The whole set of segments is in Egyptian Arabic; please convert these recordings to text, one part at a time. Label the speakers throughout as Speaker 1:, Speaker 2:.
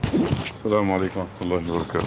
Speaker 1: السلام عليكم ورحمة الله وبركاته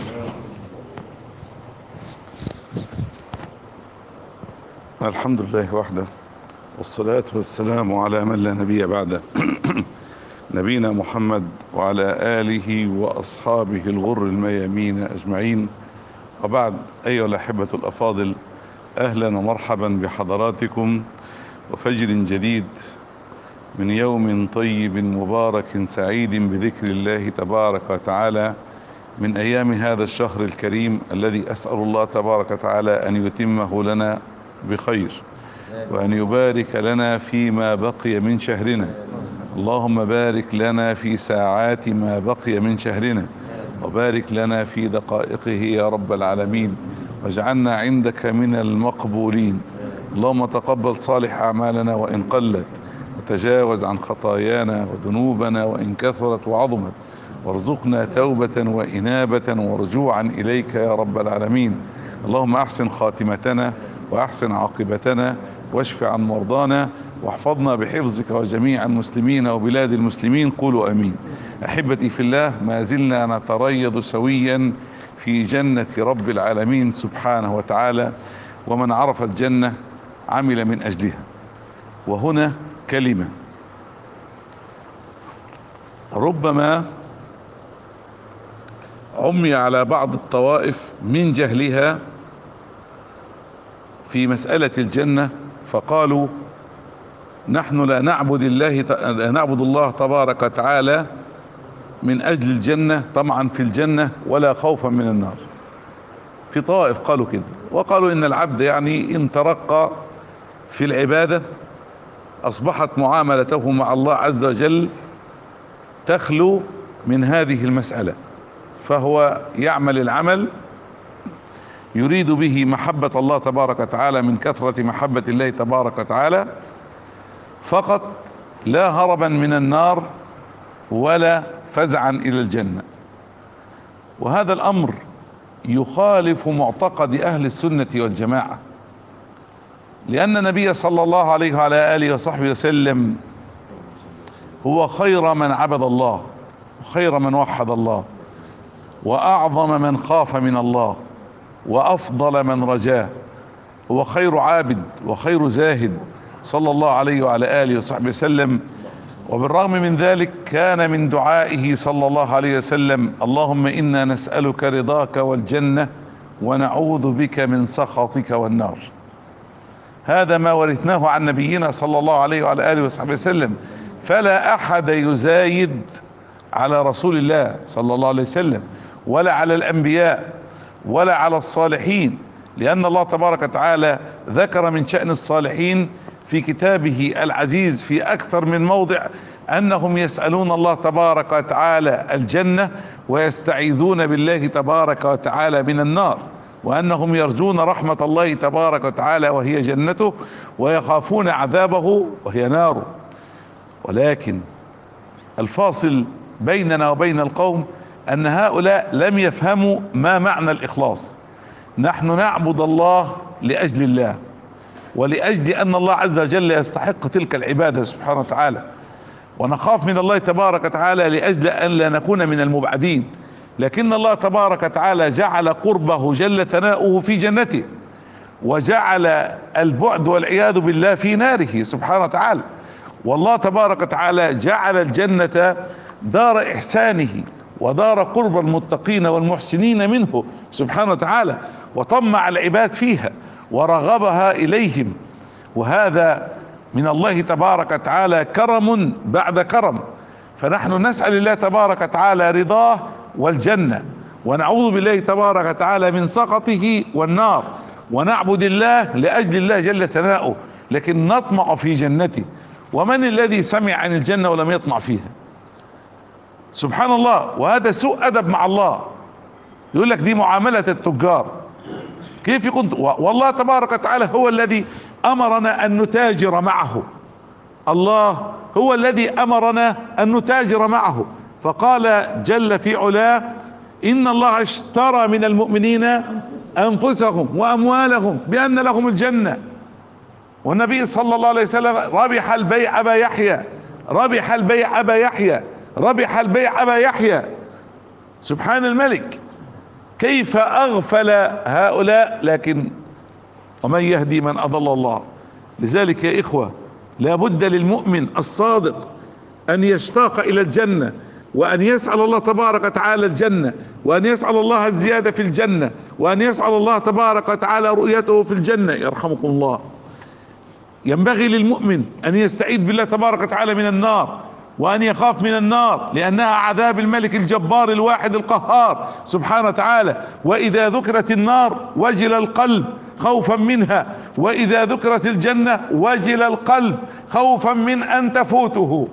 Speaker 1: الحمد لله وحده والصلاة والسلام على من لا نبي بعده نبينا محمد وعلى آله وأصحابه الغر الميامين أجمعين وبعد أيها الأحبة الأفاضل أهلا ومرحبا بحضراتكم وفجر جديد من يوم طيب مبارك سعيد بذكر الله تبارك وتعالى من أيام هذا الشهر الكريم الذي أسأل الله تبارك وتعالى أن يتمه لنا بخير وأن يبارك لنا فيما بقي من شهرنا اللهم بارك لنا في ساعات ما بقي من شهرنا وبارك لنا في دقائقه يا رب العالمين واجعلنا عندك من المقبولين اللهم تقبل صالح أعمالنا وإن قلت وتجاوز عن خطايانا وذنوبنا وإن كثرت وعظمت وارزقنا توبة وإنابة ورجوعا إليك يا رب العالمين اللهم أحسن خاتمتنا وأحسن عاقبتنا واشف عن مرضانا واحفظنا بحفظك وجميع المسلمين وبلاد المسلمين قولوا أمين أحبتي في الله ما زلنا نتريض سويا في جنة رب العالمين سبحانه وتعالى ومن عرف الجنة عمل من أجلها وهنا كلمة ربما عمي على بعض الطوائف من جهلها في مسألة الجنة فقالوا نحن لا نعبد الله لا نعبد الله تبارك وتعالى من أجل الجنة طمعا في الجنة ولا خوفا من النار في طائف قالوا كده وقالوا إن العبد يعني إن ترقى في العبادة أصبحت معاملته مع الله عز وجل تخلو من هذه المسألة فهو يعمل العمل يريد به محبة الله تبارك وتعالى من كثرة محبة الله تبارك وتعالى فقط لا هربا من النار ولا فزعا إلى الجنة وهذا الأمر يخالف معتقد أهل السنة والجماعة لأن النبي صلى الله عليه وعلى آله وصحبه وسلم هو خير من عبد الله وخير من وحد الله وأعظم من خاف من الله وأفضل من رجاه هو خير عابد وخير زاهد صلى الله عليه وعلى آله وصحبه وسلم وبالرغم من ذلك كان من دعائه صلى الله عليه وسلم اللهم إنا نسألك رضاك والجنة ونعوذ بك من سخطك والنار هذا ما ورثناه عن نبينا صلى الله عليه وعلى آله وصحبه وسلم فلا أحد يزايد على رسول الله صلى الله عليه وسلم ولا على الأنبياء ولا على الصالحين لأن الله تبارك وتعالى ذكر من شأن الصالحين في كتابه العزيز في أكثر من موضع أنهم يسألون الله تبارك وتعالى الجنة ويستعيذون بالله تبارك وتعالى من النار وأنهم يرجون رحمة الله تبارك وتعالى وهي جنته ويخافون عذابه وهي ناره ولكن الفاصل بيننا وبين القوم أن هؤلاء لم يفهموا ما معنى الإخلاص نحن نعبد الله لأجل الله ولأجل أن الله عز وجل يستحق تلك العبادة سبحانه وتعالى ونخاف من الله تبارك وتعالى لأجل أن لا نكون من المبعدين لكن الله تبارك وتعالى جعل قربه جل ثناؤه في جنته وجعل البعد والعياذ بالله في ناره سبحانه وتعالى والله تبارك وتعالى جعل الجنة دار إحسانه ودار قرب المتقين والمحسنين منه سبحانه وتعالى وطمع العباد فيها ورغبها إليهم وهذا من الله تبارك وتعالى كرم بعد كرم فنحن نسأل الله تبارك وتعالى رضاه والجنة ونعوذ بالله تبارك وتعالى من سخطه والنار ونعبد الله لأجل الله جل ثناؤه لكن نطمع في جنته ومن الذي سمع عن الجنة ولم يطمع فيها سبحان الله وهذا سوء أدب مع الله يقول لك دي معاملة التجار كيف كنت والله تبارك وتعالى هو الذي أمرنا أن نتاجر معه الله هو الذي أمرنا أن نتاجر معه فقال جل في علاه إن الله اشترى من المؤمنين أنفسهم وأموالهم بأن لهم الجنة والنبي صلى الله عليه وسلم ربح البيع أبا يحيى ربح البيع أبا يحيى ربح البيع أبا يحيى سبحان الملك كيف اغفل هؤلاء لكن ومن يهدي من اضل الله لذلك يا اخوة لا بد للمؤمن الصادق ان يشتاق الى الجنة وان يسأل الله تبارك وتعالى الجنة وان يسأل الله الزيادة في الجنة وان يسأل الله تبارك وتعالى رؤيته في الجنة يرحمكم الله ينبغي للمؤمن ان يستعيذ بالله تبارك وتعالى من النار وان يخاف من النار لانها عذاب الملك الجبار الواحد القهار سبحانه وتعالى واذا ذكرت النار وجل القلب خوفا منها واذا ذكرت الجنة وجل القلب خوفا من ان تفوته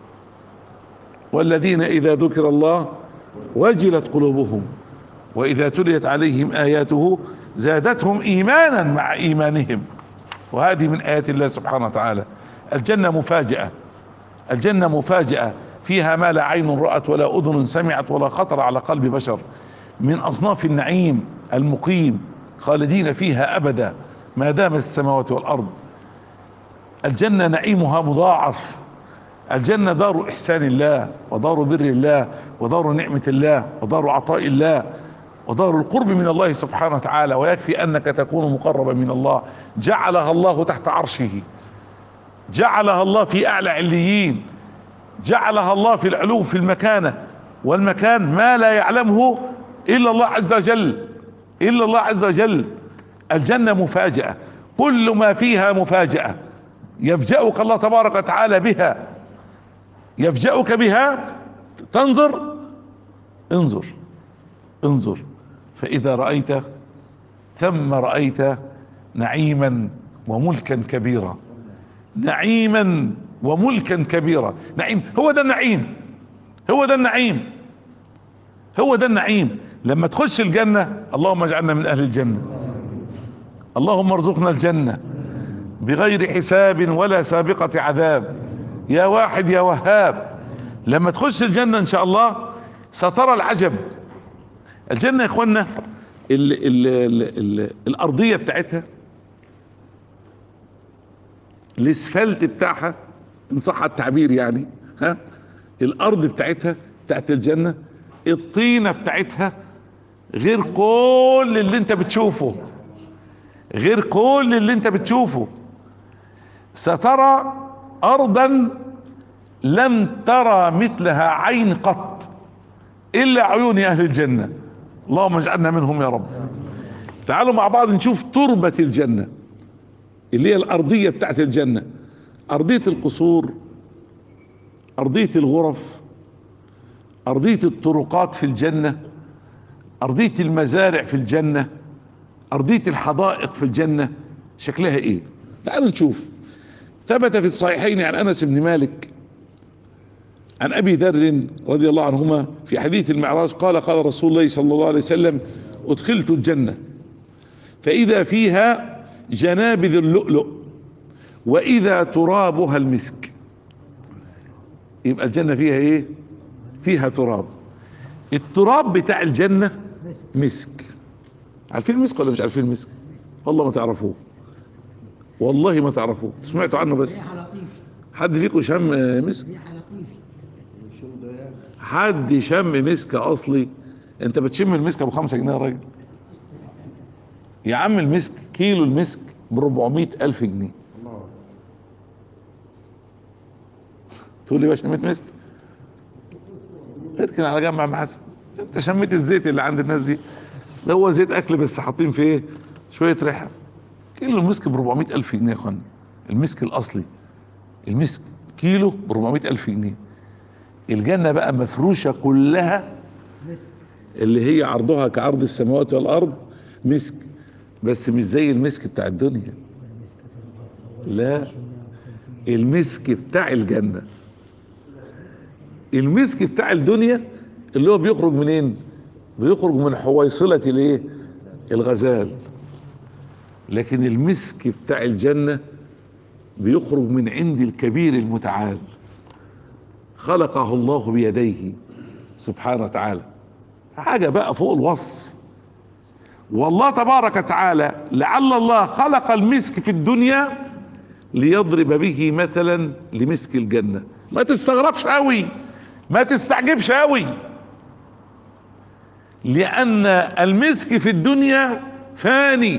Speaker 1: والذين اذا ذكر الله وجلت قلوبهم واذا تليت عليهم اياته زادتهم ايمانا مع ايمانهم وهذه من ايات الله سبحانه وتعالى الجنة مفاجأة الجنة مفاجأة فيها ما لا عين رأت ولا اذن سمعت ولا خطر على قلب بشر من اصناف النعيم المقيم خالدين فيها ابدا ما دام السماوات والارض الجنة نعيمها مضاعف الجنة دار احسان الله ودار بر الله ودار نعمة الله ودار عطاء الله ودار القرب من الله سبحانه وتعالى ويكفي انك تكون مقربا من الله جعلها الله تحت عرشه جعلها الله في اعلى عليين جعلها الله في العلو في المكانة والمكان ما لا يعلمه الا الله عز وجل الا الله عز وجل الجنة مفاجأة كل ما فيها مفاجأة يفجأك الله تبارك وتعالى بها يفجأك بها تنظر انظر انظر فاذا رأيت ثم رأيت نعيما وملكا كبيرا نعيما وملكا كبيرا نعيم هو ده النعيم هو ده النعيم هو ده النعيم لما تخش الجنة اللهم اجعلنا من اهل الجنة اللهم ارزقنا الجنة بغير حساب ولا سابقة عذاب يا واحد يا وهاب لما تخش الجنة ان شاء الله سترى العجب الجنة يا اخوانا ال ال ال ال الارضية بتاعتها الاسفلت بتاعها ان صح التعبير يعني ها الارض بتاعتها بتاعت الجنة الطينة بتاعتها غير كل اللي انت بتشوفه غير كل اللي انت بتشوفه سترى ارضا لم ترى مثلها عين قط الا عيون اهل الجنة اللهم اجعلنا منهم يا رب تعالوا مع بعض نشوف تربة الجنة اللي هي الارضية بتاعت الجنة ارضية القصور ارضية الغرف ارضية الطرقات في الجنة ارضية المزارع في الجنة ارضية الحدائق في الجنة شكلها ايه تعالوا نشوف ثبت في الصحيحين عن انس بن مالك عن ابي ذر رضي الله عنهما في حديث المعراج قال قال رسول الله صلى الله عليه وسلم ادخلت الجنة فاذا فيها جنابذ اللؤلؤ واذا ترابها المسك يبقى الجنة فيها ايه فيها تراب التراب بتاع الجنة مسك عارفين المسك ولا مش عارفين المسك والله ما تعرفوه والله ما تعرفوه سمعتوا عنه بس
Speaker 2: ريحة لطيفة
Speaker 1: حد فيكم شم مسك
Speaker 2: ريحة لطيفة
Speaker 1: حد شم مسك اصلي انت بتشم المسك ابو خمسة جنيه يا راجل يا عم المسك كيلو المسك ب 400 الف جنيه تقول لي بقى شميت مسك اركن على جنب يا عم حسن انت شميت الزيت اللي عند الناس دي ده هو زيت اكل بس حاطين فيه ايه شويه ريحه كيلو المسك ب 400 الف جنيه يا اخوانا المسك الاصلي المسك كيلو ب 400 الف جنيه الجنه بقى مفروشه كلها
Speaker 2: مسك
Speaker 1: اللي هي عرضها كعرض السماوات والارض مسك بس مش زي المسك بتاع الدنيا لا المسك بتاع الجنة المسك بتاع الدنيا اللي هو بيخرج منين بيخرج من حويصلة الايه الغزال لكن المسك بتاع الجنة بيخرج من عند الكبير المتعال خلقه الله بيديه سبحانه وتعالى حاجة بقى فوق الوصف والله تبارك وتعالى لعل الله خلق المسك في الدنيا ليضرب به مثلا لمسك الجنة ما تستغربش قوي ما تستعجبش قوي لان المسك في الدنيا فاني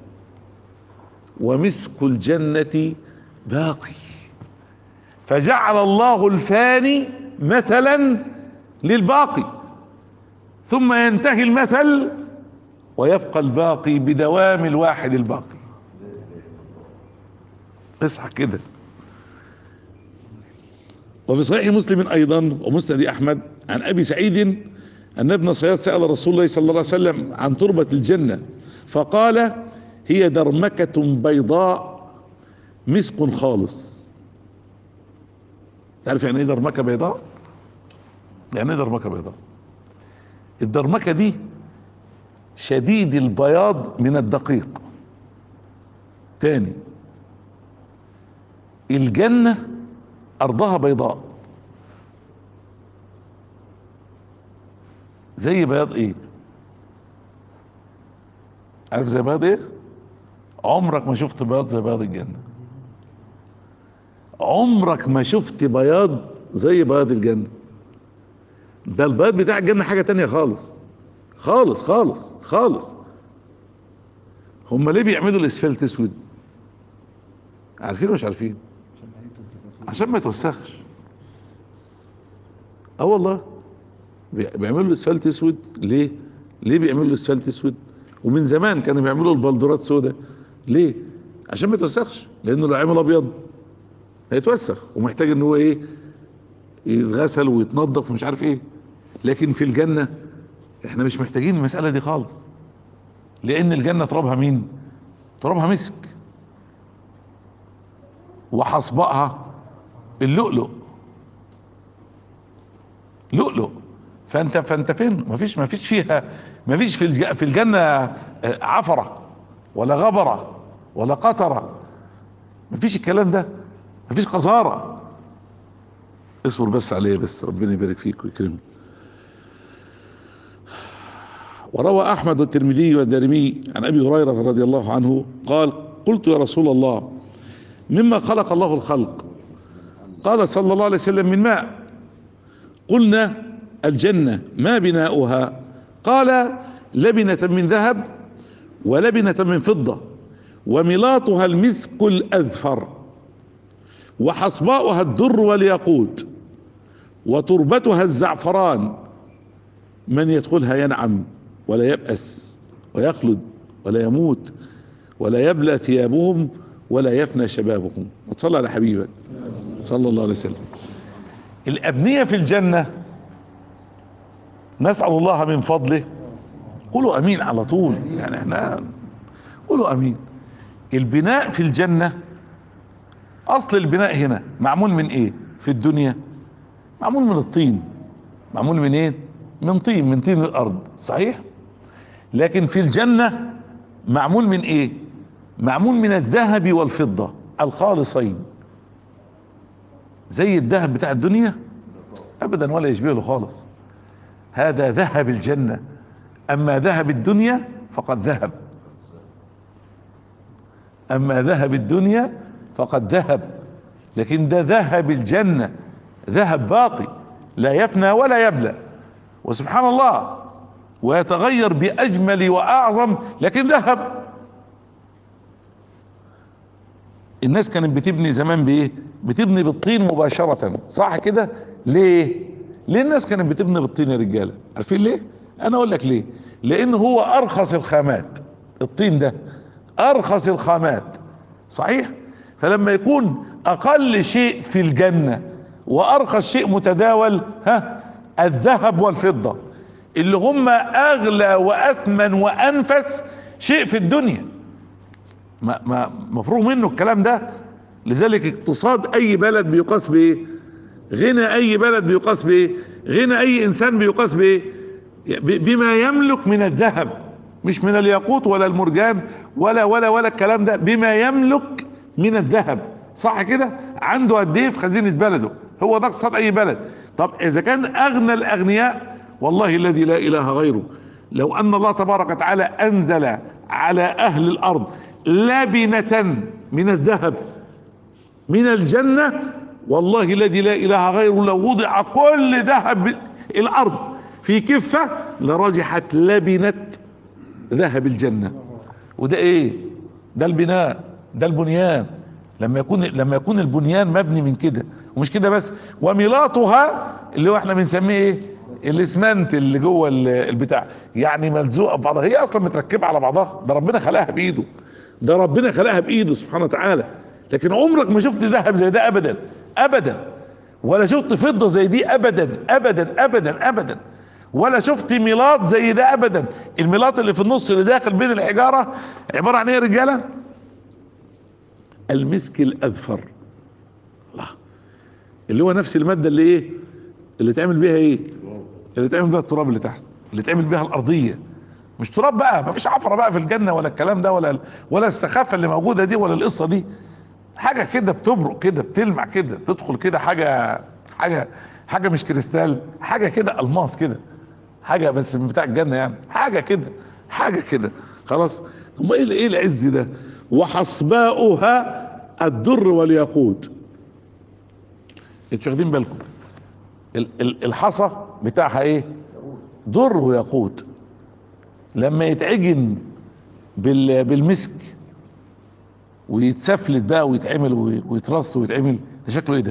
Speaker 1: ومسك الجنة باقي فجعل الله الفاني مثلا للباقي ثم ينتهي المثل ويبقى الباقي بدوام الواحد الباقي اصحى كده وفي صحيح مسلم ايضا ومسند احمد عن ابي سعيد ان ابن صياد سال رسول الله صلى الله عليه وسلم عن تربه الجنه فقال هي درمكه بيضاء مسك خالص تعرف يعني ايه درمكه بيضاء يعني ايه درمكه بيضاء الدرمكه دي شديد البياض من الدقيق تاني الجنة أرضها بيضاء زي بياض إيه؟ عارف زي بياض إيه؟ عمرك ما شفت بياض زي بياض الجنة عمرك ما شفت بياض زي بياض الجنة ده البياض بتاع الجنة حاجة تانية خالص خالص خالص خالص هم ليه بيعملوا الاسفلت اسود عارفين ولا مش عارفين عشان ما يتوسخش اه والله بي- بيعملوا الاسفلت اسود ليه ليه بيعملوا الاسفلت اسود ومن زمان كانوا بيعملوا البلدورات سوداء ليه عشان ما يتوسخش لانه لو عمل ابيض هيتوسخ ومحتاج ان هو ايه يتغسل ويتنضف ومش عارف ايه لكن في الجنه احنا مش محتاجين المسألة دي خالص لان الجنة ترابها مين ترابها مسك وحصبائها اللؤلؤ لؤلؤ فانت فانت فين مفيش مفيش فيها مفيش في الج- في الجنة آه، عفرة ولا غبرة ولا قطرة مفيش الكلام ده مفيش قذارة اصبر بس عليه بس ربنا يبارك فيك ويكرمك وروى احمد والترمذي والدارمي عن ابي هريره رضي الله عنه قال قلت يا رسول الله مما خلق الله الخلق قال صلى الله عليه وسلم من ماء قلنا الجنه ما بناؤها قال لبنه من ذهب ولبنه من فضه وملاطها المسك الاذفر وحصباؤها الدر والياقوت وتربتها الزعفران من يدخلها ينعم ولا يبأس ويخلد ولا يموت ولا يبلى ثيابهم ولا يفنى شبابهم وتصلى على حبيبك صلى الله عليه وسلم الأبنية في الجنة نسأل الله من فضله قولوا أمين على طول يعني احنا قولوا أمين البناء في الجنة أصل البناء هنا معمول من إيه في الدنيا معمول من الطين معمول من إيه من طين من طين الأرض صحيح لكن في الجنة معمول من ايه معمول من الذهب والفضة الخالصين زي الذهب بتاع الدنيا ابدا ولا يشبهه خالص هذا ذهب الجنة اما ذهب الدنيا فقد ذهب اما ذهب الدنيا فقد ذهب لكن ده ذهب الجنة ذهب باقي لا يفنى ولا يبلى وسبحان الله ويتغير باجمل واعظم لكن ذهب الناس كانت بتبني زمان بايه بتبني بالطين مباشرة صح كده ليه ليه الناس كانت بتبني بالطين يا رجالة عارفين ليه انا اقول لك ليه لان هو ارخص الخامات الطين ده ارخص الخامات صحيح فلما يكون اقل شيء في الجنة وارخص شيء متداول ها الذهب والفضة اللي هم اغلى واثمن وانفس شيء في الدنيا ما ما مفروغ منه الكلام ده لذلك اقتصاد اي بلد بيقاس بايه غنى اي بلد بيقاس بايه غنى اي انسان بيقاس بايه ب- بما يملك من الذهب مش من الياقوت ولا المرجان ولا ولا ولا الكلام ده بما يملك من الذهب صح كده عنده قد ايه في خزينه بلده هو ده اقتصاد اي بلد طب اذا كان اغنى الاغنياء والله الذي لا اله غيره لو ان الله تبارك وتعالى انزل على اهل الارض لبنة من الذهب من الجنة والله الذي لا اله غيره لو وضع كل ذهب الارض في كفة لرجحت لبنة ذهب الجنة وده ايه ده البناء ده البنيان لما يكون لما يكون البنيان مبني من كده ومش كده بس وميلاطها اللي هو احنا بنسميه ايه الاسمنت اللي جوه ال- البتاع يعني ملزوقه ببعضها هي اصلا متركبه على بعضها ده ربنا خلقها بايده ده ربنا خلقها بايده سبحانه وتعالى لكن عمرك ما شفت ذهب زي ده ابدا ابدا ولا شفت فضه زي دي ابدا ابدا ابدا ابدا ولا شفت ميلاط زي ده ابدا الميلاط اللي في النص اللي داخل بين الحجاره عباره عن ايه يا رجاله المسك الاذفر الله اللي هو نفس الماده اللي ايه اللي تعمل بيها ايه اللي تعمل بيها التراب اللي تحت اللي تعمل بيها الارضيه مش تراب بقى ما فيش عفره بقى في الجنه ولا الكلام ده ولا ولا السخافه اللي موجوده دي ولا القصه دي حاجه كده بتبرق كده بتلمع كده تدخل كده حاجه حاجه حاجه مش كريستال حاجه كده الماس كده حاجه بس من بتاع الجنه يعني حاجه كده حاجه كده خلاص هم ايه ايه العز ده وحصباؤها الدر والياقوت انتوا واخدين بالكم ال- ال- الحصى بتاعها ايه در وياقوت لما يتعجن بال- بالمسك ويتسفلت بقى ويتعمل وي- ويترص ويتعمل ده شكله ايه ده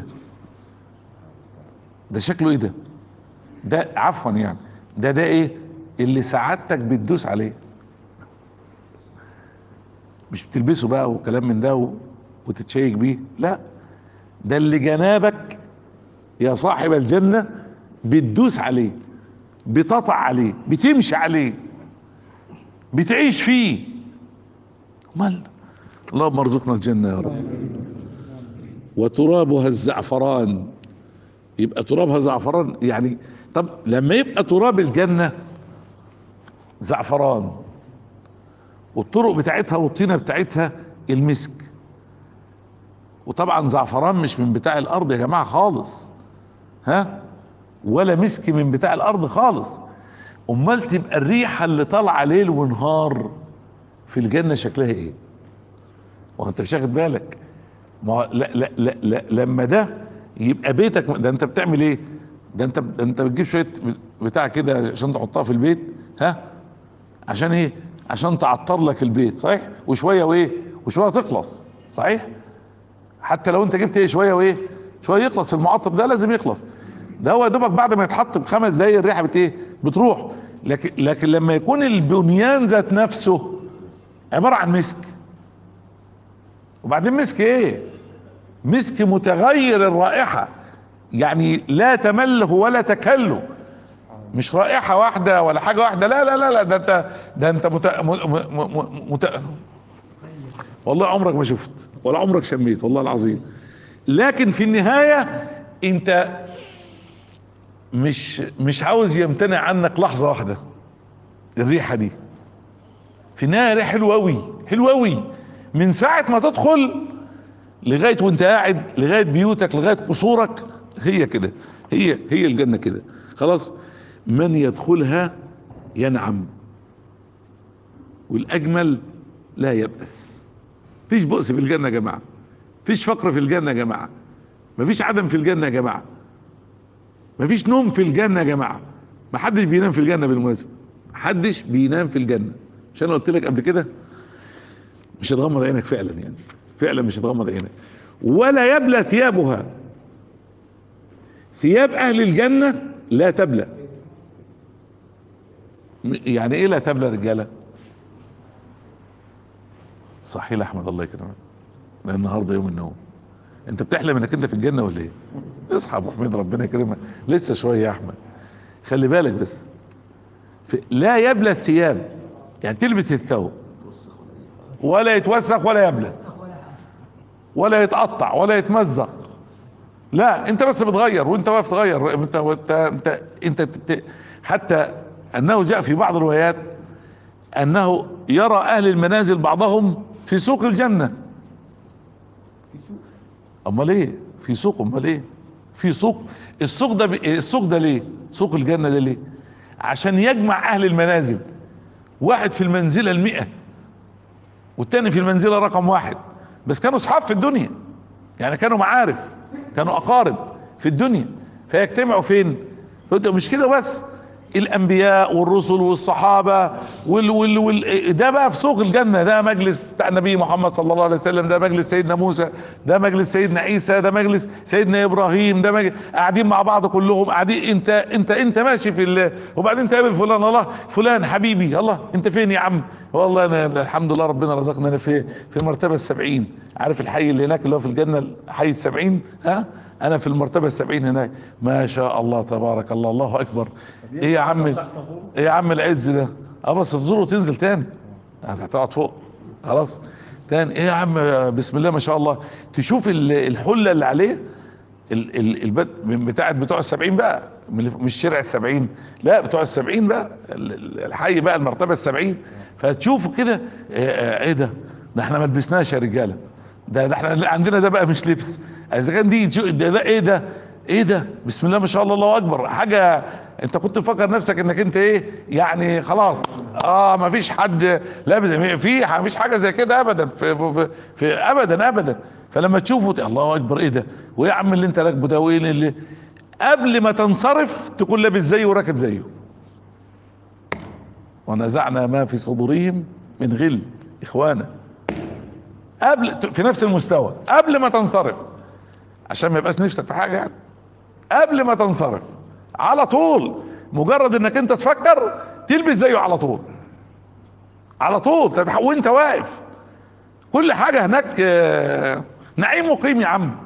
Speaker 1: ده شكله ايه ده ده عفوا يعني ده ده ايه اللي سعادتك بتدوس عليه مش بتلبسه بقى وكلام من ده و- وتتشيك بيه لا ده اللي جنابك يا صاحب الجنة بتدوس عليه بتطع عليه بتمشي عليه بتعيش فيه مال اللهم ارزقنا الجنة يا رب وترابها الزعفران يبقى ترابها زعفران يعني طب لما يبقى تراب الجنة زعفران والطرق بتاعتها والطينة بتاعتها المسك وطبعا زعفران مش من بتاع الارض يا جماعة خالص ها ولا مسك من بتاع الارض خالص امال تبقى الريحة اللي طالعة ليل ونهار في الجنة شكلها ايه وانت مش واخد بالك ما هو لا لا لا, لا لما ده يبقى بيتك ده انت بتعمل ايه ده انت ده انت بتجيب شويه بتاع كده عشان تحطها في البيت ها عشان ايه عشان تعطر لك البيت صحيح وشويه وايه وشويه تخلص صحيح حتى لو انت جبت ايه شويه وايه شويه يخلص المعطر ده لازم يخلص ده هو يا دوبك بعد ما يتحط بخمس دقايق الريحه بت ايه بتروح لكن لكن لما يكون البنيان ذات نفسه عباره عن مسك وبعدين مسك ايه مسك متغير الرائحة يعني لا تمله ولا تكله مش رائحة واحدة ولا حاجة واحدة لا لا لا لا ده انت ده انت مت... م... م... م... مت... والله عمرك ما شفت ولا عمرك شميت والله العظيم لكن في النهاية انت مش مش عاوز يمتنع عنك لحظة واحدة الريحة دي في النهاية ريحة حلوة قوي حلوة قوي من ساعة ما تدخل لغاية وانت قاعد لغاية بيوتك لغاية قصورك هي كده هي هي الجنة كده خلاص من يدخلها ينعم والاجمل لا يبأس فيش بؤس في الجنة يا جماعة فيش فقر في الجنة يا جماعة مفيش عدم في الجنة يا جماعة مفيش نوم في الجنة يا جماعة محدش بينام في الجنة بالمناسبة محدش بينام في الجنة مش انا قلت لك قبل كده مش هتغمض عينك فعلا يعني فعلا مش هتغمض عينك ولا يبلى ثيابها ثياب اهل الجنة لا تبلى يعني ايه لا تبلى رجالة صحيح احمد الله يكرمك لان النهارده يوم النوم انت بتحلم انك انت في الجنة ولا ايه اصحى يا ابو حميد ربنا يكرمك لسه شوية يا احمد خلي بالك بس في لا يبلى الثياب يعني تلبس الثوب ولا يتوسخ ولا يبلى ولا يتقطع ولا يتمزق لا انت بس بتغير وانت واقف تغير انت انت انت, انت, انت حتى انه جاء في بعض الروايات انه يرى اهل المنازل بعضهم في سوق الجنه امال ايه في سوق امال ايه في سوق السوق ده السوق ده ليه سوق الجنه ده ليه عشان يجمع اهل المنازل واحد في المنزله المئة والتاني في المنزله رقم واحد بس كانوا اصحاب في الدنيا يعني كانوا معارف كانوا اقارب في الدنيا فيجتمعوا فين مش كده بس الانبياء والرسل والصحابه وال وال وال ده بقى في سوق الجنه ده مجلس بتاع النبي محمد صلى الله عليه وسلم ده مجلس سيدنا موسى ده مجلس سيدنا عيسى ده مجلس سيدنا ابراهيم ده مجلس قاعدين مع بعض كلهم قاعدين انت انت انت ماشي في ال... وبعدين تقابل فلان الله فلان حبيبي الله انت فين يا عم والله انا الحمد لله ربنا رزقنا انا في في المرتبه السبعين عارف الحي اللي هناك اللي هو في الجنه حي السبعين ها انا في المرتبه السبعين هناك ما شاء الله تبارك الله الله اكبر ايه يا عم ايه يا عم العز ده اه بس تزوره وتنزل تاني هتقعد فوق خلاص تاني ايه يا عم بسم الله ما شاء الله تشوف ال- الحله اللي عليه ال- ال- البد من بتاعت بتوع السبعين بقى من- مش شارع السبعين لا بتوع السبعين بقى ال- ال- الحي بقى المرتبه السبعين فتشوفوا كده ايه, ايه ده ده احنا ما لبسناش يا رجاله ده ده احنا اللي عندنا ده بقى مش لبس اذا كان دي تشوف- ده, ده ايه ده ايه ده بسم الله ما شاء الله الله اكبر حاجه انت كنت مفكر نفسك انك انت ايه يعني خلاص اه ما فيش حد لابس في ما فيش حاجه زي كده ابدا في, في, في, في ابدا ابدا فلما تشوفه تقول الله اكبر ايه ده وايه يا عم اللي انت راكبه ده وايه اللي قبل ما تنصرف تكون لابس زيه وراكب زيه ونزعنا ما في صدورهم من غل اخوانا قبل في نفس المستوى قبل ما تنصرف عشان ما يبقاش نفسك في حاجه يعني قبل ما تنصرف على طول مجرد انك انت تفكر تلبس زيه على طول على طول تتح- وانت واقف كل حاجه هناك آه، نعيم مقيم يا عم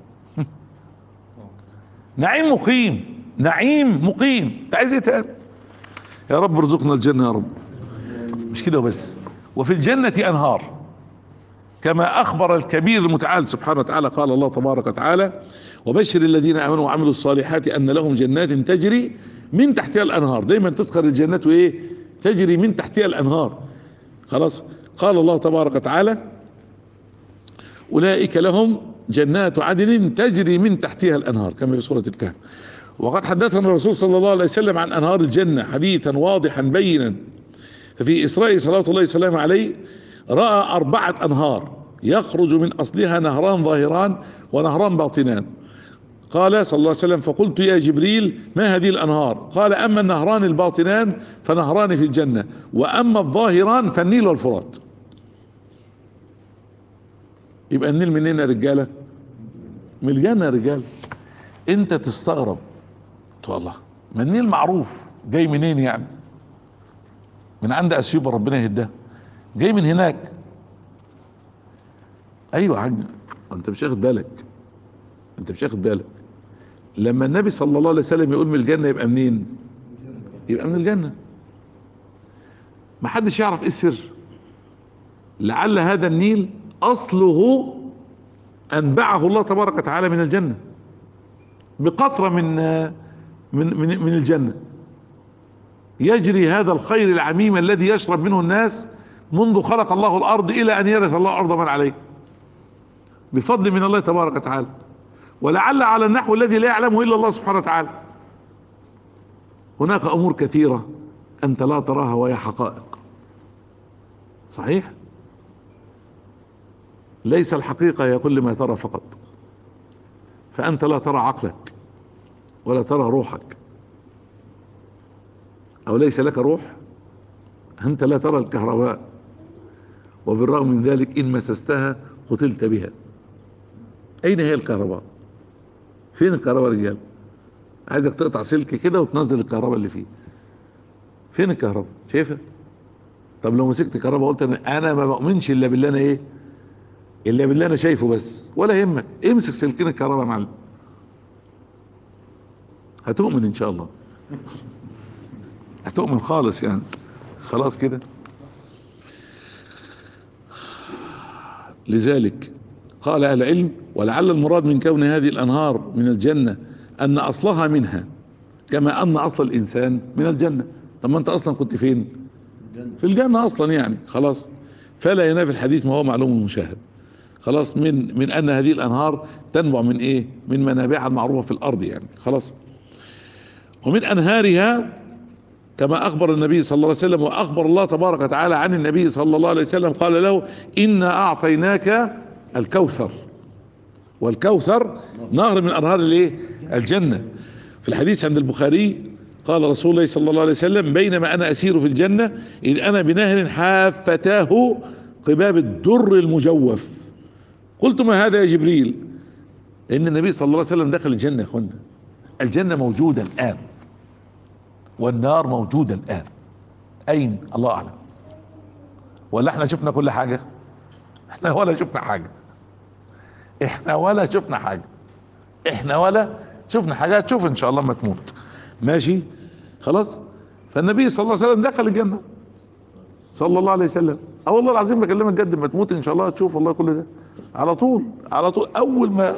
Speaker 1: نعيم مقيم نعيم مقيم انت عايز ايه تاني يا رب ارزقنا الجنه يا رب مش كده وبس وفي الجنه انهار كما اخبر الكبير المتعال سبحانه وتعالى قال الله تبارك وتعالى وبشر الذين امنوا وعملوا الصالحات ان لهم جنات تجري من تحتها الانهار دايما تذكر الجنات وايه تجري من تحتها الانهار خلاص قال الله تبارك وتعالى اولئك لهم جنات عدن تجري من تحتها الانهار كما في سوره الكهف وقد حدثنا الرسول صلى الله عليه وسلم عن انهار الجنه حديثا واضحا بينا ففي اسراء صلاه الله وسلامه عليه راى اربعه انهار يخرج من اصلها نهران ظاهران ونهران باطنان قال صلى الله عليه وسلم فقلت يا جبريل ما هذه الانهار قال اما النهران الباطنان فنهران في الجنه واما الظاهران فالنيل والفرات يبقى النيل منين يا رجاله من الجنه يا رجاله انت تستغرب تقول الله ما النيل معروف جاي منين يعني من عند اثيوبيا ربنا يهداه جاي من هناك ايوه يا حاج انت مش واخد بالك انت مش واخد بالك لما النبي صلى الله عليه وسلم يقول من الجنه يبقى منين يبقى من الجنه ما حدش يعرف ايه السر لعل هذا النيل اصله انبعه الله تبارك وتعالى من الجنه بقطره من من من, من الجنه يجري هذا الخير العميم الذي يشرب منه الناس منذ خلق الله الارض الى ان يرث الله الارض من عليه بفضل من الله تبارك وتعالى ولعل على النحو الذي لا يعلمه الا الله سبحانه وتعالى هناك امور كثيره انت لا تراها وهي حقائق صحيح ليس الحقيقه هي كل ما ترى فقط فانت لا ترى عقلك ولا ترى روحك او ليس لك روح انت لا ترى الكهرباء وبالرغم من ذلك ان مسستها قتلت بها اين هي الكهرباء فين الكهرباء يا رجال عايزك تقطع سلك كده وتنزل الكهرباء اللي فيه فين الكهرباء شايفها طب لو مسكت كهرباء قلت انا أنا ما بؤمنش الا باللي انا ايه الا باللي انا شايفه بس ولا يهمك امسك سلكين الكهرباء يا معلم هتؤمن ان شاء الله هتؤمن خالص يعني خلاص كده لذلك قال اهل العلم ولعل المراد من كون هذه الانهار من الجنه ان اصلها منها كما ان اصل الانسان من الجنه طب ما انت اصلا كنت فين في الجنه اصلا يعني خلاص فلا ينافي الحديث ما هو معلوم مشاهد خلاص من من ان هذه الانهار تنبع من ايه من منابعها المعروفه في الارض يعني خلاص ومن انهارها كما اخبر النبي صلى الله عليه وسلم واخبر الله تبارك وتعالى عن النبي صلى الله عليه وسلم قال له انا اعطيناك الكوثر والكوثر نهر من انهار الايه الجنه في الحديث عند البخاري قال رسول الله صلى الله عليه وسلم بينما انا اسير في الجنه اذ انا بنهر حافتاه قباب الدر المجوف قلت ما هذا يا جبريل ان النبي صلى الله عليه وسلم دخل الجنه يا اخوانا الجنه موجوده الان والنار موجوده الان اين الله اعلم ولا احنا شفنا كل حاجه احنا ولا شفنا حاجه احنا ولا شفنا حاجه احنا ولا شفنا حاجه هتشوف ان شاء الله ما تموت ماشي خلاص فالنبي صلى الله عليه وسلم دخل الجنه صلى الله عليه وسلم اه والله العظيم بكلمك جد ما تموت ان شاء الله هتشوف والله كل ده على طول على طول اول ما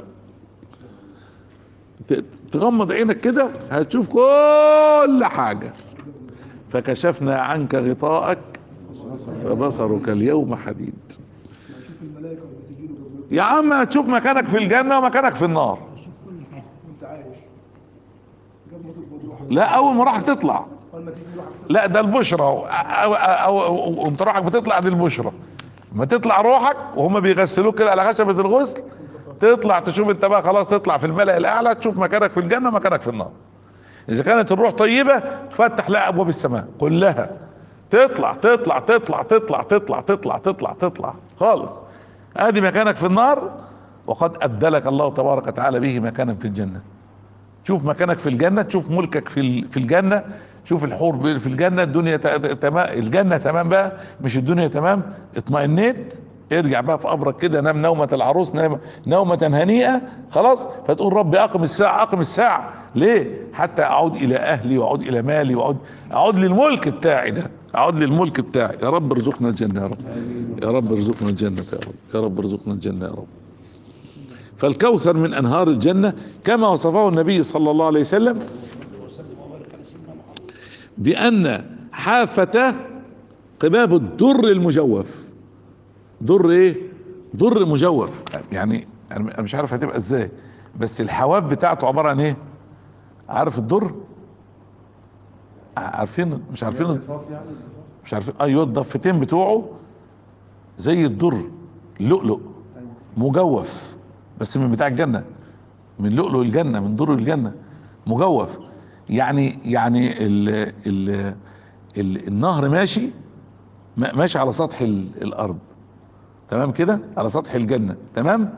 Speaker 1: ت- تغمض عينك كده هتشوف كل حاجه فكشفنا عنك غطاءك فبصرك اليوم حديد
Speaker 2: شوف الملائكة وبتجي له
Speaker 1: يا عم هتشوف مكانك في الجنه ومكانك في النار
Speaker 2: شوف كل حاجة وانت عايش قبل ما تقبض روحك
Speaker 1: لا اول ما راح تطلع
Speaker 2: قبل ما تيجي روحك
Speaker 1: لا ده البشرى أو, أو, أو, أو وانت روحك بتطلع دي البشرى ما تطلع روحك وهم بيغسلوك كده على خشبة الغسل تطلع تشوف انت بقى خلاص تطلع في الملأ الاعلى تشوف مكانك في الجنة مكانك في النار اذا كانت الروح طيبة تفتح لها ابواب السماء كلها تطلع تطلع تطلع تطلع تطلع تطلع تطلع تطلع خالص ادي مكانك في النار وقد ابدلك الله تبارك وتعالى به مكانا في الجنه شوف مكانك في الجنة تشوف ملكك في ال- في الجنة شوف الحور ب- في الجنة الدنيا تمام الجنة تمام بقى مش الدنيا تمام اطمئنيت ارجع بقى في قبرك كده نام نومة العروس نام نومة هنيئة خلاص فتقول ربي اقم الساعة اقم الساعة ليه حتى اعود الى اهلي واعود الى مالي واعود اعود للملك بتاعي ده اعود للملك بتاعي يا رب ارزقنا الجنة يا رب يا رب ارزقنا الجنة يا رب يا رب ارزقنا الجنة يا رب فالكوثر من انهار الجنه كما وصفه النبي صلى الله عليه وسلم بان حافته قباب الدر المجوف در ايه در مجوف يعني انا مش عارف هتبقى ازاي بس الحواف بتاعته عباره عن ايه عارف الدر عارفين مش عارفين مش عارفين ايوه الضفتين بتوعه زي الدر لؤلؤ مجوف بس من بتاع الجنه من لؤلؤ الجنه من در الجنه مجوف يعني يعني ال ال ال النهر ماشي ما- ماشي على سطح ال- الارض تمام كده على سطح الجنه تمام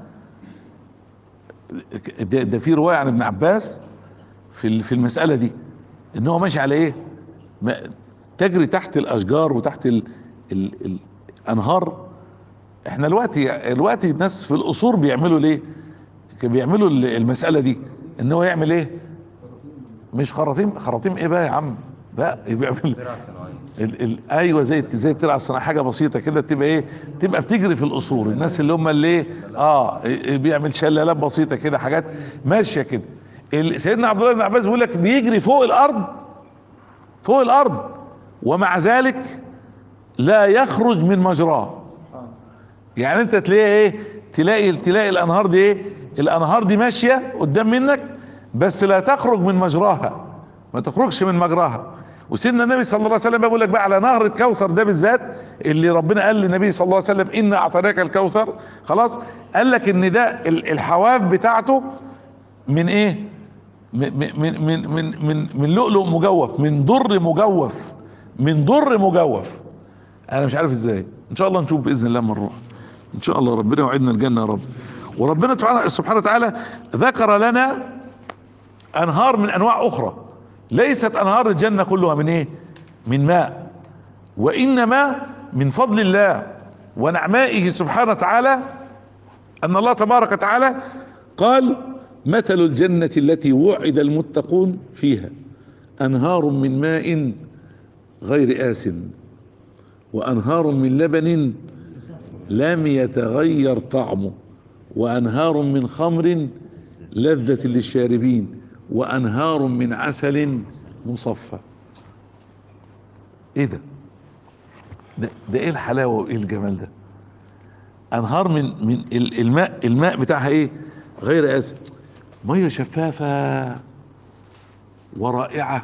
Speaker 1: ده, ده في روايه عن ابن عباس في ال- في المساله دي ان هو ماشي على ايه ما- تجري تحت الاشجار وتحت ال ال الانهار احنا دلوقتي دلوقتي الناس في القصور بيعملوا ليه بيعملوا ال- المسألة دي ان هو يعمل ايه مش خراطيم خراطيم ايه بقى يا عم لا بيعمل ال ال ايوه زي زي الترعه الصناعيه حاجه بسيطه كده تبقى ايه تبقى بتجري في القصور الناس اللي هم اللي ايه اه إيه بيعمل شلالات بسيطه كده حاجات ماشيه كده ال- سيدنا عبد الله بن عباس بيقول لك بيجري فوق الارض فوق الارض ومع ذلك لا يخرج من مجراه يعني انت تلاقي ايه تلاقي تلاقي الانهار دي ايه الانهار دي ماشيه قدام منك بس لا تخرج من مجراها ما تخرجش من مجراها وسيدنا النبي صلى الله عليه وسلم بيقول لك بقى على نهر الكوثر ده بالذات اللي ربنا قال للنبي صلى الله عليه وسلم ان اعطيناك الكوثر خلاص قال لك ان ده ال- الحواف بتاعته من ايه من من من من من, من لؤلؤ مجوف من در مجوف من در مجوف انا مش عارف ازاي ان شاء الله نشوف باذن الله من نروح ان شاء الله ربنا يوعدنا الجنه يا رب وربنا تعالى- سبحانه وتعالى ذكر لنا انهار من انواع اخرى ليست انهار الجنه كلها من ايه من ماء وانما من فضل الله ونعمائه سبحانه وتعالى ان الله تبارك وتعالى قال مثل الجنه التي وعد المتقون فيها انهار من ماء غير آسٍ وانهار من لبن لم يتغير طعمه وانهار من خمر لذة للشاربين وانهار من عسل مصفى ايه ده ده, ده ايه الحلاوة وايه الجمال ده انهار من من ال- الماء الماء بتاعها ايه غير اسد ميه شفافة ورائعة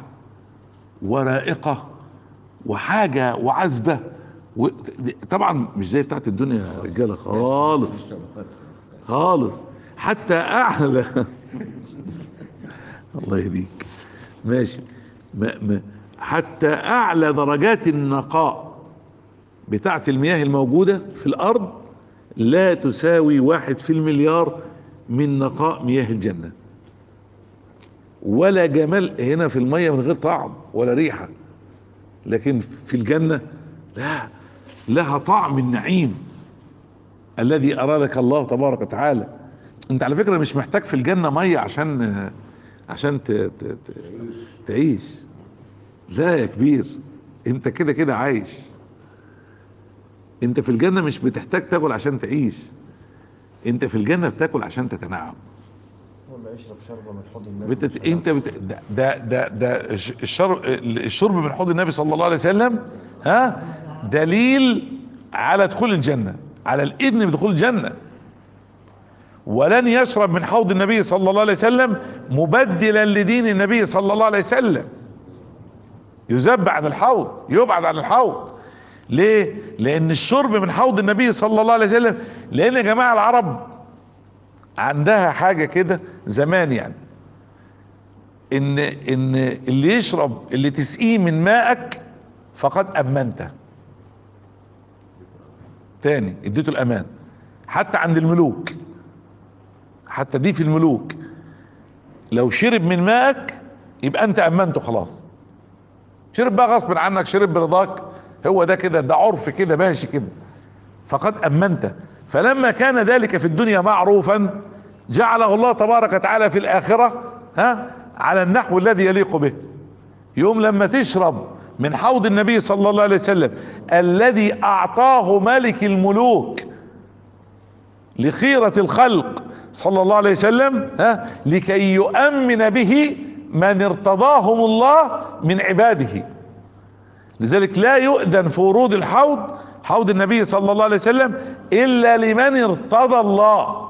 Speaker 1: ورائقة وحاجة وعذبة و... طبعا مش زي بتاعت الدنيا يا رجالة خالص خالص حتى اعلى الله يهديك ماشي ما ما حتى اعلى درجات النقاء بتاعت المياه الموجودة في الارض لا تساوي واحد في المليار من نقاء مياه الجنة ولا جمال هنا في المية من غير طعم ولا ريحة لكن في الجنة لا لها طعم النعيم الذي ارادك الله تبارك وتعالى انت على فكرة مش محتاج في الجنة مية عشان عشان ت... ت... ت... تعيش لا يا كبير انت كده كده عايش انت في الجنة مش بتحتاج تاكل عشان تعيش انت في الجنة بتاكل عشان تتنعم
Speaker 3: ولا يشرب شربة من حوض النبي
Speaker 1: بتت... انت بت... ده ده ده, ده الش- الشرب الشرب من حوض النبي صلى الله عليه وسلم ها دليل على دخول الجنة على الاذن بدخول الجنة ولن يشرب من حوض النبي صلى الله عليه وسلم مبدلا لدين النبي صلى الله عليه وسلم يذب عن الحوض يبعد عن الحوض ليه لان الشرب من حوض النبي صلى الله عليه وسلم لان يا جماعه العرب عندها حاجه كده زمان يعني ان ان اللي يشرب اللي تسقيه من مائك فقد امنته تاني اديته الامان حتى عند الملوك حتى دي في الملوك لو شرب من مائك يبقى انت امنته خلاص شرب بقى غصب عنك شرب برضاك هو ده كده ده عرف كده ماشي كده فقد امنته فلما كان ذلك في الدنيا معروفا جعله الله تبارك وتعالى في الاخره ها على النحو الذي يليق به يوم لما تشرب من حوض النبي صلى الله عليه وسلم الذي اعطاه ملك الملوك لخيرة الخلق صلى الله عليه وسلم ها لكي يؤمن به من ارتضاهم الله من عباده لذلك لا يؤذن في ورود الحوض حوض النبي صلى الله عليه وسلم الا لمن ارتضى الله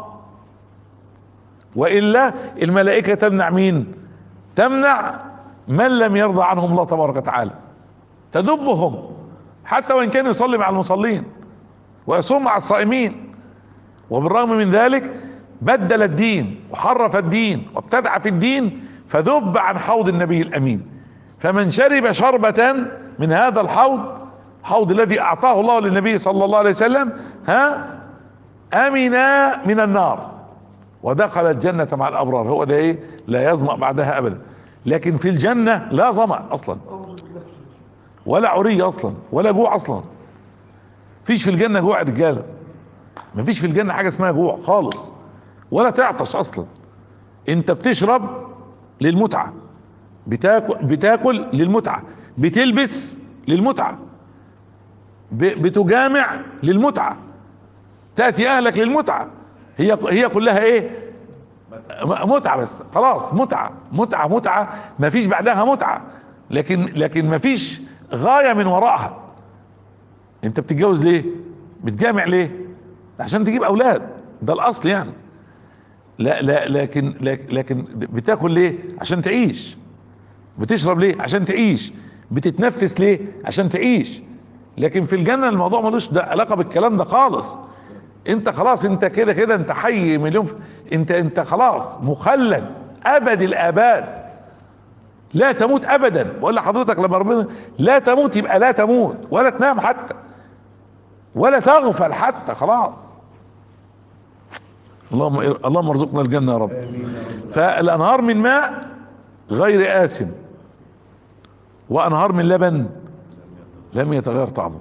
Speaker 1: والا الملائكه تمنع مين تمنع من لم يرضى عنهم الله تبارك وتعالى تدبهم حتى وان كان يصلي مع المصلين ويصوم مع الصائمين وبالرغم من ذلك بدل الدين وحرف الدين وابتدع في الدين فذب عن حوض النبي الامين فمن شرب شربة من هذا الحوض حوض الذي اعطاه الله للنبي صلى الله عليه وسلم ها امن من النار ودخل الجنة مع الابرار هو ده ايه لا يظمأ بعدها ابدا لكن في الجنة لا ظمأ اصلا ولا عري اصلا ولا جوع اصلا فيش في الجنة جوع يا رجاله مفيش في الجنة حاجة اسمها جوع خالص ولا تعطش اصلا انت بتشرب للمتعة بتاكل بتاكل للمتعة بتلبس للمتعة ب- بتجامع للمتعة تأتي اهلك للمتعة هي هي كلها ايه م- متعة بس خلاص متعة متعة متعة مفيش بعدها متعة لكن لكن مفيش غاية من وراءها انت بتتجوز ليه بتجامع ليه عشان تجيب اولاد ده الاصل يعني لا لا لكن لك- لكن بتاكل ليه عشان تعيش بتشرب ليه عشان تعيش بتتنفس ليه عشان تعيش لكن في الجنه الموضوع ملوش ده علاقه بالكلام ده خالص انت خلاص انت كده كده انت حي مليون ف... انت انت خلاص مخلد ابد الاباد لا تموت ابدا ولا حضرتك لما ربنا لا تموت يبقى لا تموت ولا تنام حتى ولا تغفل حتى خلاص اللهم اللهم ارزقنا الجنه يا رب فالانهار من ماء غير آسن وانهار من لبن لم يتغير طعمه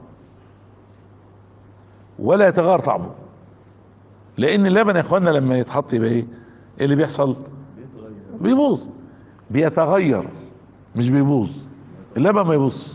Speaker 1: ولا يتغير طعمه لان اللبن يا اخوانا لما يتحط يبقى ايه ايه اللي بيحصل بيبوظ بيتغير مش بيبوظ اللبن ما يبوظ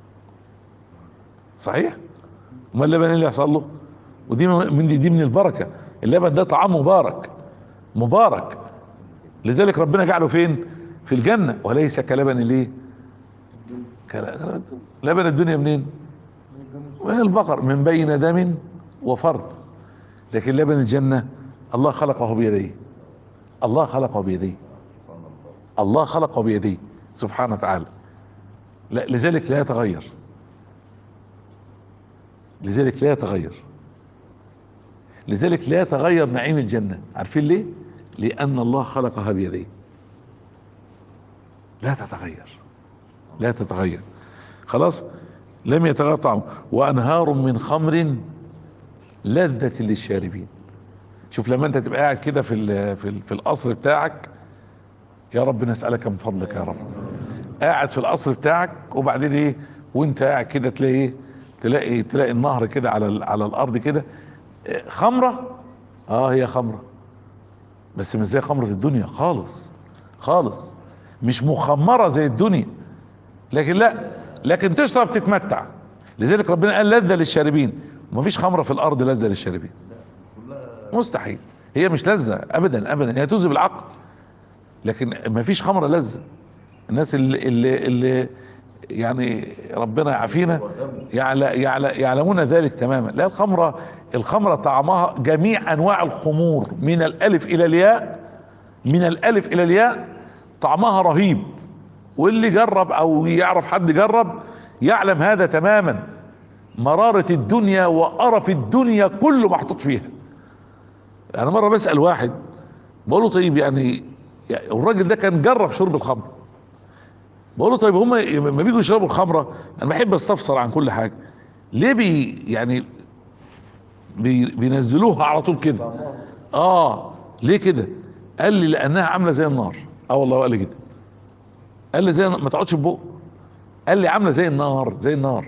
Speaker 1: صحيح امال اللبن ايه اللي يحصل له ودي من دي, دي من البركه اللبن ده طعام مبارك مبارك لذلك ربنا جعله فين في الجنه وليس كلبن الايه كلا- لبن الدنيا منين من البقر من بين دم وفرد لكن لبن الجنه الله خلقه بيديه الله خلقه بيديه الله خلقه بيديه سبحانه وتعالى لا لذلك لا يتغير لذلك لا يتغير لذلك لا يتغير نعيم الجنة عارفين ليه لأن الله خلقها بيديه لا تتغير لا تتغير خلاص لم يتغير طعمه وانهار من خمر لذة للشاربين شوف لما انت تبقى قاعد كده في ال في, ال في القصر بتاعك يا رب نسألك من فضلك يا رب قاعد في القصر بتاعك وبعدين ايه وانت قاعد كده تلاقي ايه تلاقي تلاقي النهر كده على ال- على الارض كده إيه، خمره اه هي خمره بس مش زي خمره الدنيا خالص خالص مش مخمره زي الدنيا لكن لا لكن تشرب تتمتع لذلك ربنا قال لذة للشاربين ومفيش خمره في الارض لذة للشاربين مستحيل هي مش لذة ابدا ابدا هي تذهب العقل لكن مفيش خمره لذة الناس اللي اللي, اللي يعني ربنا يعافينا يعل- يعل- يعلمون ذلك تماما لا الخمرة الخمرة طعمها جميع انواع الخمور من الالف الى الياء من الالف الى الياء طعمها رهيب واللي جرب او يعرف حد جرب يعلم هذا تماما مرارة الدنيا وقرف الدنيا كله محطوط فيها انا مرة بسأل واحد بقول له طيب يعني يعني الراجل ده كان جرب شرب الخمر بقول له طيب هم لما بيجوا يشربوا الخمره انا بحب استفسر عن كل حاجه ليه بي يعني بي بينزلوها على طول كده اه ليه كده قال لي لانها عامله زي النار اه والله قال لي كده قال لي زي ما تقعدش في بق قال لي عامله زي النار زي النار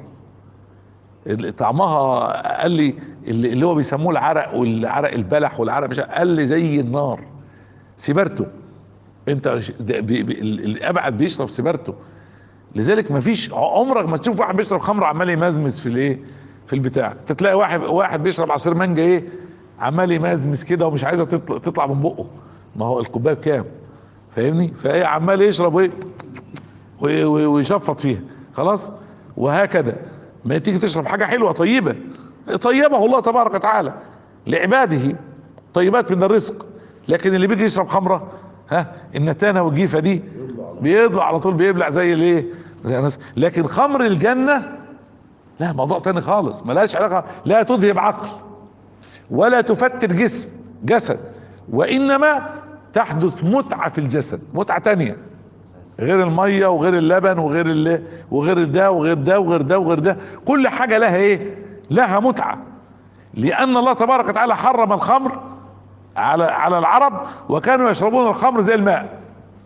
Speaker 1: ال- طعمها قال لي اللي اللي هو بيسموه العرق والعرق البلح والعرق مش قال لي زي النار سيبرتو انت ش- ده بي بي ال- الابعد بيشرب سيبرتو لذلك مفيش عمرك ما تشوف واحد بيشرب خمر عمال يمزمز في الايه في البتاع انت تلاقي واحد واحد بيشرب عصير مانجا ايه عمال يمزمز كده ومش عايزه تطلع, تطلع من بقه ما هو الكوبايه بكام فاهمني فايه عمال يشرب ايه وي- وي- ويشفط فيها خلاص وهكذا ما تيجي تشرب حاجه حلوه طيبه طيبه الله تبارك وتعالى لعباده طيبات من الرزق لكن اللي بيجي يشرب خمره ها النتانه والجيفه دي بيطلع على طول بيبلع زي الايه زي الناس لكن خمر الجنه لا موضوع تاني خالص ملهاش علاقه لا تذهب عقل ولا تفتر جسم جسد وانما تحدث متعه في الجسد متعه تانيه غير الميه وغير اللبن وغير ال وغير ده وغير ده وغير ده وغير ده كل حاجه لها ايه لها متعه لان الله تبارك وتعالى حرم الخمر على على العرب وكانوا يشربون الخمر زي الماء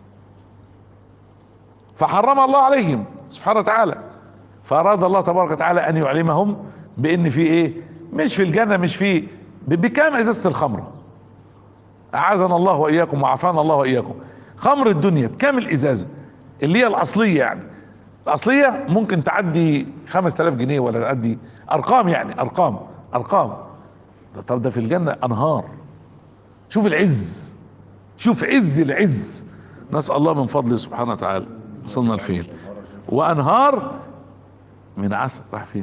Speaker 1: فحرم الله عليهم سبحانه وتعالى فاراد الله تبارك وتعالى ان يعلمهم بان في ايه مش في الجنه مش في ب- بكام ازازه الخمره اعاذنا الله واياكم وعافانا الله واياكم خمر الدنيا بكام الازازه اللي هي الاصليه يعني الاصليه ممكن تعدي 5000 جنيه ولا تعدي ارقام يعني ارقام ارقام ده طب ده في الجنه انهار شوف العز شوف عز العز نسال الله من فضله سبحانه وتعالى وصلنا لفين وانهار من عسل راح فين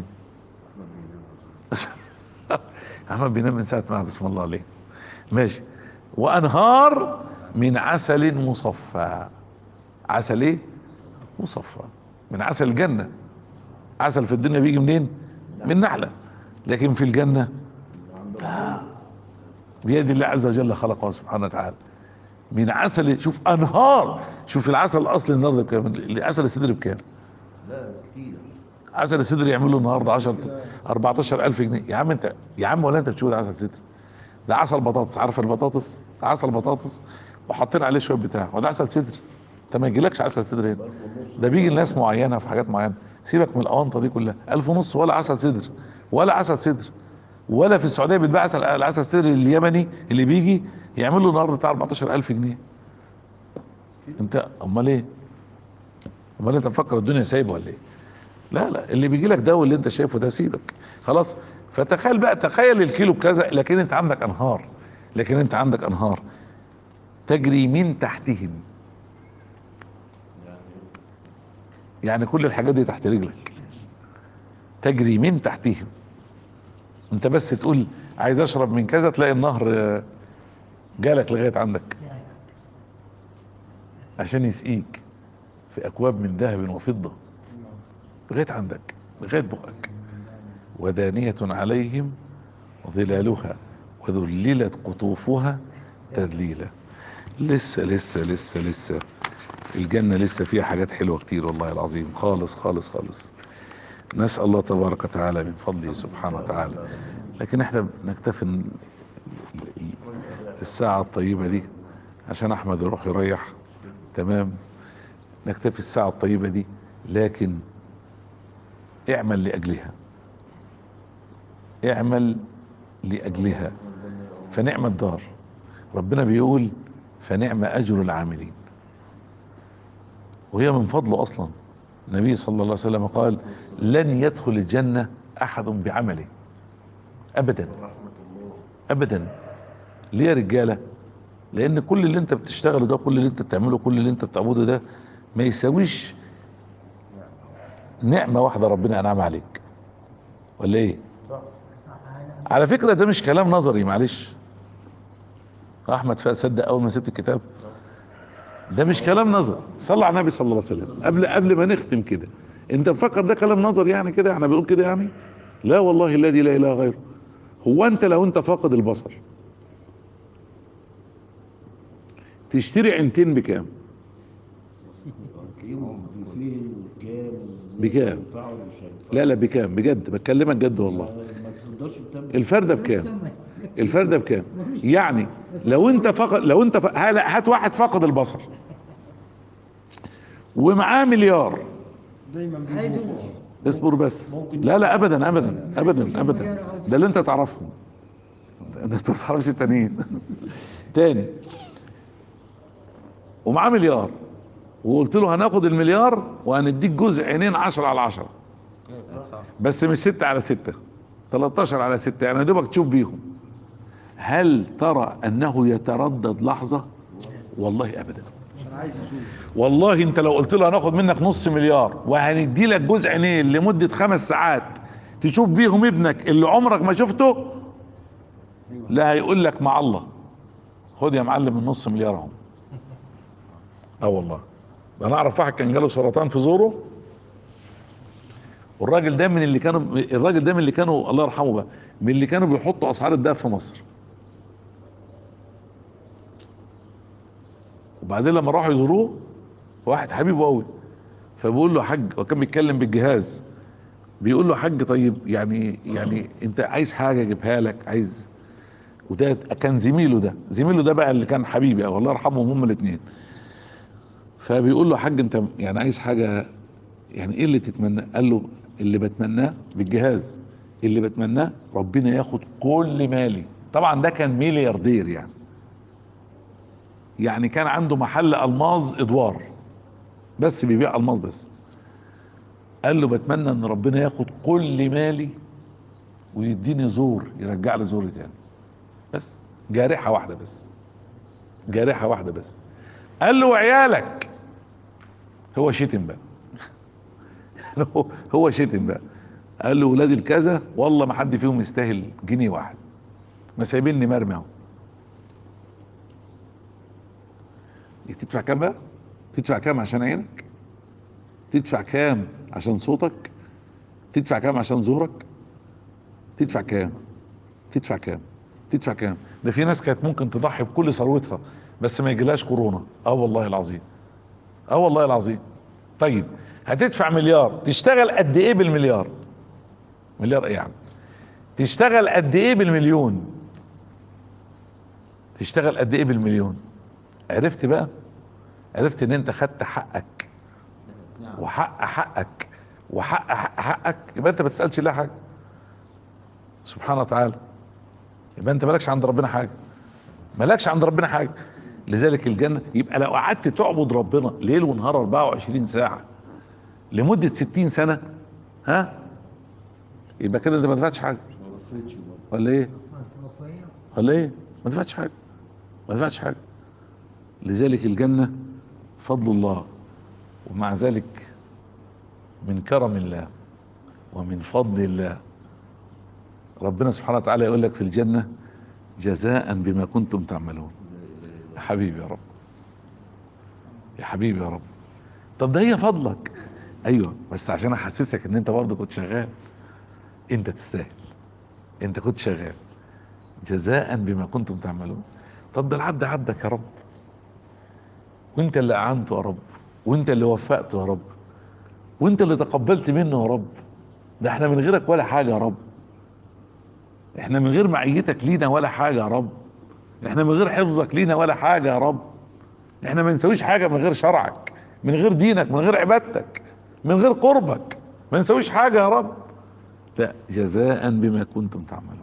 Speaker 1: احمد بينام من ساعه ما اسم الله عليه ماشي وانهار من عسل مصفى عسل ايه مصفى من عسل الجنه عسل في الدنيا بيجي منين من نحله لكن في الجنه لا بيد الله عز وجل خلقه سبحانه وتعالى من عسل شوف انهار شوف العسل الاصلي النهارده بكام العسل السدري بكام
Speaker 3: لا كتير
Speaker 1: عسل السدري يعملوا النهارده 10 14000 جنيه يا عم انت يا عم ولا انت بتشوف ده عسل سدري ده عسل بطاطس عارف البطاطس عسل بطاطس وحاطين عليه شويه بتاع وده عسل سدري انت ما يجيلكش عسل سدري هنا ده بيجي لناس معينه في حاجات معينه سيبك من الاونطه دي كلها ألف ونص ولا عسل سدر ولا عسل سدر ولا في السعوديه بيتباع عسل العسل السدري اليمني اللي بيجي يعمل له النهارده بتاع 14000 جنيه انت امال ايه امال انت مفكر الدنيا سايبه ولا ايه لا لا اللي بيجي لك ده واللي انت شايفه ده سيبك خلاص فتخيل بقى تخيل الكيلو بكذا لكن انت عندك انهار لكن انت عندك انهار تجري من تحتهم يعني كل الحاجات دي تحت رجلك تجري من تحتهم انت بس تقول عايز اشرب من كذا تلاقي النهر آه، جالك لغايه عندك عشان يسقيك في اكواب من ذهب وفضه لغايه عندك لغايه بقك ودانية عليهم ظلالها وذللت قطوفها تذليلا لسه لسه لسه لسه الجنة لسه فيها حاجات حلوة كتير والله العظيم خالص خالص خالص نسأل الله تبارك وتعالى من فضله سبحانه وتعالى لكن احنا نكتفي ال- ال- الساعة الطيبة دي عشان احمد يروح يريح تمام نكتفي الساعة الطيبة دي لكن اعمل لأجلها اعمل لأجلها فنعم الدار ربنا بيقول فنعم أجر العاملين وهي من فضله أصلا النبي صلى الله عليه وسلم قال لن يدخل الجنة أحد بعمله أبدا أبدا ليه يا رجالة لأن كل اللي أنت بتشتغله ده كل اللي أنت بتعمله كل اللي أنت بتعبده ده ما يساويش نعمة واحدة ربنا أنعم عليك ولا إيه على فكرة ده مش كلام نظري معلش احمد فؤاد صدق اول ما سبت الكتاب ده مش كلام نظري صلى على النبي صلى الله عليه وسلم قبل قبل ما نختم كده انت مفكر ده كلام نظري يعني كده احنا بنقول كده يعني لا والله الذي لا اله غيره هو انت لو انت فاقد البصر تشتري عينتين بكام بكام لا لا بكام بجد بكلمك جد والله
Speaker 2: ما تقدرش بتعمل
Speaker 1: الفردة بكام الفردة بكام يعني لو انت فقد لو انت ف... هلا هات واحد فقد البصر ومعاه مليار
Speaker 2: دايما
Speaker 4: عايز
Speaker 2: بيقول
Speaker 1: اصبر بس لا لا ابدا ابدا ابدا ابدا ده اللي انت تعرفهم ده انت ما تعرفش التانيين تاني ومعاه مليار وقلت له هناخد المليار وهنديك جزء عينين عشرة على عشرة بس مش ستة على ستة 13 على ستة يعني يا دوبك تشوف بيهم هل ترى انه يتردد لحظة والله ابدا
Speaker 2: عشان عايز يشوف
Speaker 1: والله انت لو قلت له هناخد منك نص مليار وهندي لك جزء عينين لمدة خمس ساعات تشوف بيهم ابنك اللي عمرك ما شفته لا هيقول لك مع الله خد يا معلم النص مليار اهو اه والله ده انا اعرف واحد كان جاله سرطان في زوره والراجل ده من اللي كانوا الراجل ده من اللي كانوا الله يرحمه بقى من اللي كانوا بيحطوا اسعار الدهب في مصر وبعدين لما راحوا يزوروه واحد حبيبه قوي فبيقول له يا حاج وكان بيتكلم بالجهاز بيقول له يا حاج طيب يعني يعني انت عايز حاجه اجيبها لك عايز وده كان زميله ده زميله ده بقى اللي كان حبيبي أوي، الله يرحمهم هما الاثنين فبيقول له يا حاج انت يعني عايز حاجه يعني ايه اللي تتمنى قال له اللي بتمناه بالجهاز اللي بتمناه ربنا ياخد كل مالي طبعا ده كان ملياردير يعني يعني كان عنده محل الماظ ادوار بس بيبيع الماظ بس قال له بتمنى ان ربنا ياخد كل مالي ويديني زور يرجع لي زوري تاني بس جارحه واحده بس جارحه واحده بس قال له وعيالك هو شتم بقى هو- هو شتم بقى قال له ولادي الكذا والله ما حد فيهم يستاهل جنيه واحد ما سايبيني مرمي اهو تدفع كام بقى تدفع كام عشان عينك تدفع كام عشان صوتك تدفع كام عشان زورك تدفع كام تدفع كام تدفع كام ده في ناس كانت ممكن تضحي بكل ثروتها بس ما يجيلهاش كورونا اه والله العظيم اه والله العظيم طيب هتدفع مليار تشتغل قد ايه بالمليار مليار ايه يعني تشتغل قد ايه بالمليون تشتغل قد ايه بالمليون عرفت بقى عرفت ان انت خدت حقك وحق حقك وحق حق حقك يبقى انت ما تسالش ليه حاجه سبحانه وتعالى يبقى انت مالكش عند ربنا حاجه مالكش عند ربنا حاجه لذلك الجنه يبقى لو قعدت تعبد ربنا ليل ونهار 24 ساعه لمده 60 سنه ها يبقى كده انت ما دفعتش حاجه
Speaker 2: ما وفيتش برضه.
Speaker 1: ولا ايه
Speaker 4: وفية
Speaker 1: ولا ايه ما دفعتش حاجه ما دفعتش حاجه لذلك الجنه فضل الله ومع ذلك من كرم الله ومن فضل الله ربنا سبحانه وتعالى يقول لك في الجنه جزاء بما كنتم تعملون يا حبيبي يا رب يا حبيبي يا رب طب ده هي فضلك ايوه بس عشان احسسك ان انت برضه كنت شغال انت تستاهل انت كنت شغال جزاء بما كنتم تعملون طب ده العبد عبدك يا رب وانت اللي اعنته يا رب وانت اللي وفقته يا رب وانت اللي تقبلت منه يا رب ده احنا من غيرك ولا حاجة يا رب احنا من غير معيتك لينا ولا حاجة يا رب احنا من غير حفظك لينا ولا حاجة يا رب احنا ما نسويش حاجة من غير شرعك من غير دينك من غير عبادتك من غير قربك ما نسويش حاجة يا رب لا جزاء بما كنتم تعملون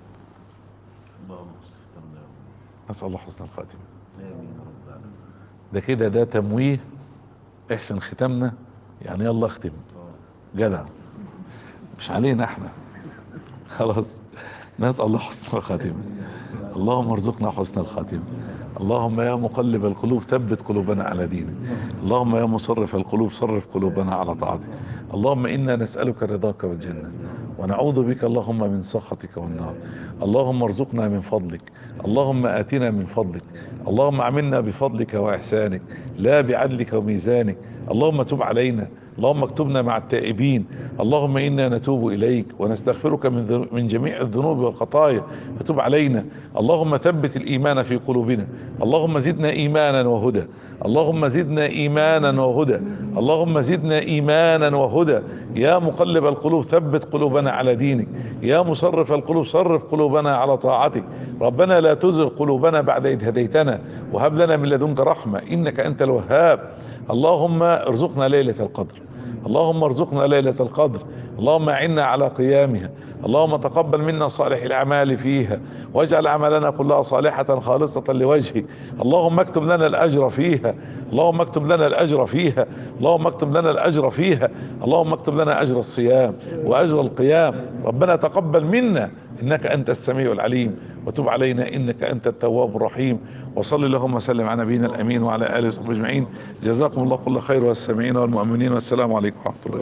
Speaker 3: اللهم اختمنا يا رب.
Speaker 1: نسأل الله حسن الخاتمة
Speaker 3: امين يا رب العالمين
Speaker 1: ده كده ده تمويه احسن ختامنا يعني يلا اختم
Speaker 3: آه.
Speaker 1: جدع مش علينا احنا خلاص نسأل الله حسن الخاتمة اللهم ارزقنا حسن الخاتمة اللهم يا مقلب القلوب ثبت قلوبنا على دينك اللهم يا مصرف القلوب صرف قلوبنا على طاعتك اللهم انا نسألك رضاك والجنة ونعوذ بك اللهم من سخطك والنار اللهم ارزقنا من فضلك اللهم آتنا من فضلك اللهم عملنا بفضلك وإحسانك لا بعدلك وميزانك اللهم تب علينا اللهم اكتبنا مع التائبين اللهم انا نتوب اليك ونستغفرك من ذنو- من جميع الذنوب والخطايا فتب علينا اللهم ثبت الايمان في قلوبنا اللهم زدنا ايمانا وهدى اللهم زدنا ايمانا وهدى اللهم زدنا ايمانا وهدى يا مقلب القلوب ثبت قلوبنا على دينك يا مصرف القلوب صرف قلوبنا على طاعتك ربنا لا تزغ قلوبنا بعد إذ هديتنا وهب لنا من لدنك رحمة إنك أنت الوهاب اللهم ارزقنا ليلة القدر اللهم ارزقنا ليلة القدر اللهم اعنا على قيامها اللهم تقبل منا صالح الأعمال فيها واجعل عملنا كلها صالحة خالصة لوجهك اللهم اكتب لنا الأجر فيها اللهم اكتب لنا الأجر فيها اللهم اكتب لنا الأجر فيها اللهم اكتب لنا أجر الصيام وأجر القيام ربنا تقبل منا إنك أنت السميع العليم وتب علينا إنك أنت التواب الرحيم وصلي اللهم وسلم على نبينا الأمين وعلى آله وصحبه أجمعين جزاكم الله كل خير والسامعين والمؤمنين والسلام عليكم ورحمة الله